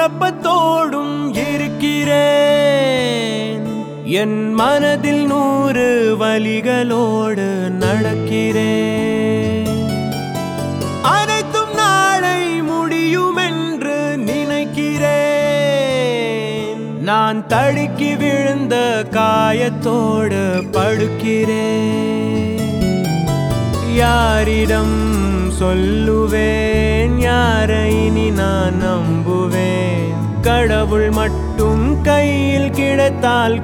குழப்பத்தோடும் இருக்கிறேன் என் மனதில் நூறு வலிகளோடு நடக்கிறேன் அனைத்தும் நாளை முடியும் என்று நினைக்கிறேன் நான் தடுக்கி விழுந்த காயத்தோடு படுக்கிறேன் யாரிடம் சொல்லுவேன் யாரை இனி நான் நம்புவேன் கடவுள் மட்டும் கையில் கிடைத்தால்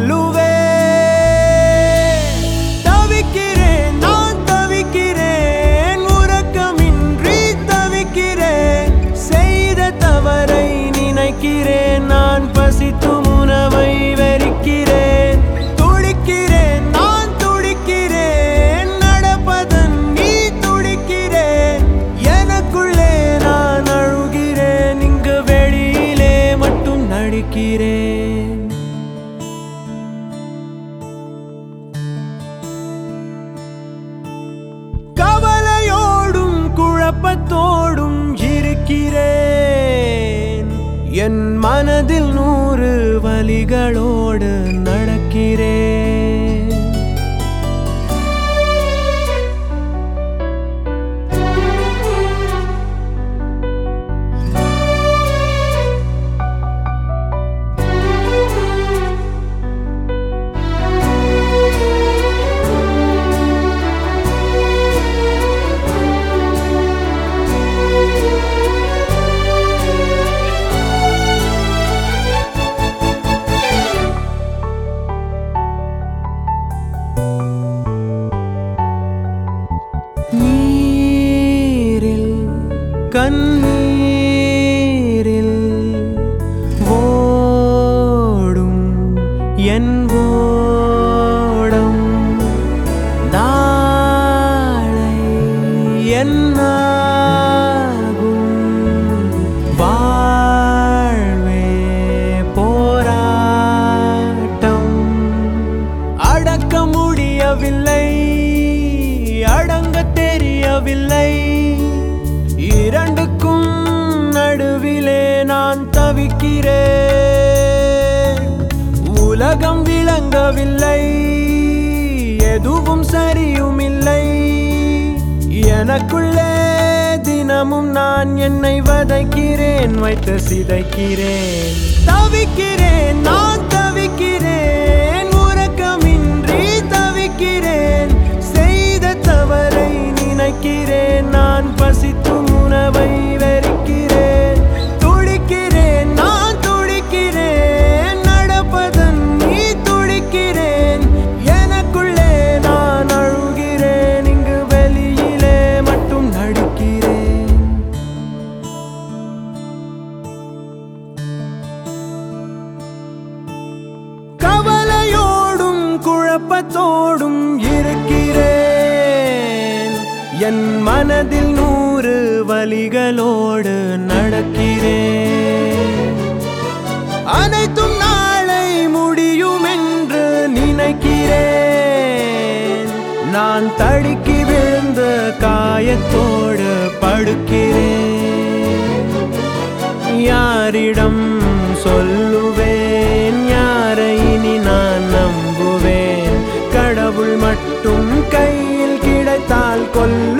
கொல்லுவேன் தவிக்கிறேன் நான் தவிக்கிறேன் உறக்கமின்றி தவிக்கிறேன் செய்த தவறை நினைக்கிறேன் நான் பசித்தும் உணவை வெறுக்கிறேன் துடிக்கிறேன் நான் துடிக்கிறேன் நடப்பதன் நீ துடிக்கிறேன் எனக்குள்ளே நான் அழுகிறேன் இங்கு வெளியிலே மட்டும் நடிக்கிறேன் கவலையோடும் குழப்பத்தோடும் இருக்கிறேன் என் மனதில் நூறு வலிகளோடு நடக்கிறேன் நீரில் கண்ணீரில் ஓடும் என் ஓடம் நாளை என்னாகும் வாழ்வே போராட்டம் அடக்க முடியவில்லை அடங்க தெரியவில்லை இரண்டுக்கும் நடுவிலே நான் தவிக்கிறேன் உலகம் விளங்கவில்லை எதுவும் சரியும் இல்லை எனக்குள்ளே தினமும் நான் என்னை வதைக்கிறேன் வைத்து சிதைக்கிறேன் தவிக்கிறேன் நான் தவிக்கிறேன் உறக்கமின்றி தவிக்கிறேன் செய்த தவறை நினைக்கிறேன் நான் பசித்தும் உணவை வெறுக்கிறேன் துடிக்கிறேன் நான் துடிக்கிறேன் நடப்பதன் நீ துடிக்கிறேன் எனக்குள்ளே நான் அழுகிறேன் இங்கு வெளியிலே மட்டும் நடிக்கிறேன் கவலையோடும் குழப்பத்தோடும் இருக்கிறேன் என் மனதில் நூறு வலிகளோடு நடக்கிறேன் அனைத்தும் நாளை முடியும் என்று நினைக்கிறேன் நான் தடுக்கி விழுந்த காயத்தோடு படுக்கிறேன் யாரிடம் சொல்லுவேன் யாரை இனி நான் நம்புவேன் கடவுள் மட்டும் கையில் கிடைத்தால் கொல்ல